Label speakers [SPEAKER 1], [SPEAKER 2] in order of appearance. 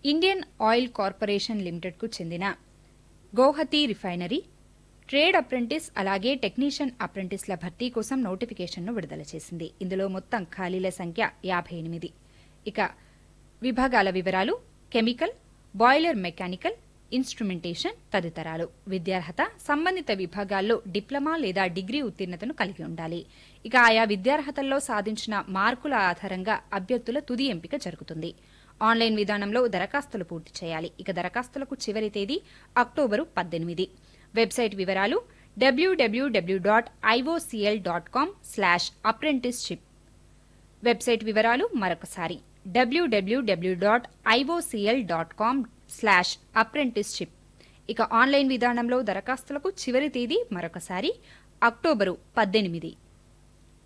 [SPEAKER 1] Indian oil corporation లిమిటెడ్కు చెందిన Guwahati refinery trade apprentice అలాగే టెక్నీషియన్ అప్రెంటిస్ల భర్తీ కోసం నోటిఫికేషన్ను విడుదల చేసింది ఇందులో మొత్తం ఖాళీల సంఖ్య యాభై ఎనిమిది ఇక విభాగాల వివరాలు కెమికల్ బాయిలర్ మెకానికల్ ఇన్స్ట్రుమెంటేషన్ తదితరాలు విద్యార్హత సంబంధిత విభాగాల్లో డిప్లొమా లేదా డిగ్రీ ఉత్తీర్ణతను కలిగి ఉండాలి ఇక ఆయా విద్యార్హతల్లో సాధించిన మార్కుల ఆధారంగా అభ్యర్థుల తుది ఎంపిక జరుగుతుంది ఆన్లైన్ విధానంలో దరఖాస్తులు పూర్తి చేయాలి ఇక దరఖాస్తులకు చివరి తేదీ అక్టోబరు పద్దెనిమిది వెబ్సైట్ వివరాలు WWW dot IOCL dot com slash apprenticeship website వివరాలు మరొకసారి WWW dot IOCL dot com slash apprenticeship ఇక ఆన్లైన్ విధానంలో దరఖాస్తులకు చివరి తేదీ మరొకసారి అక్టోబరు పద్దెనిమిది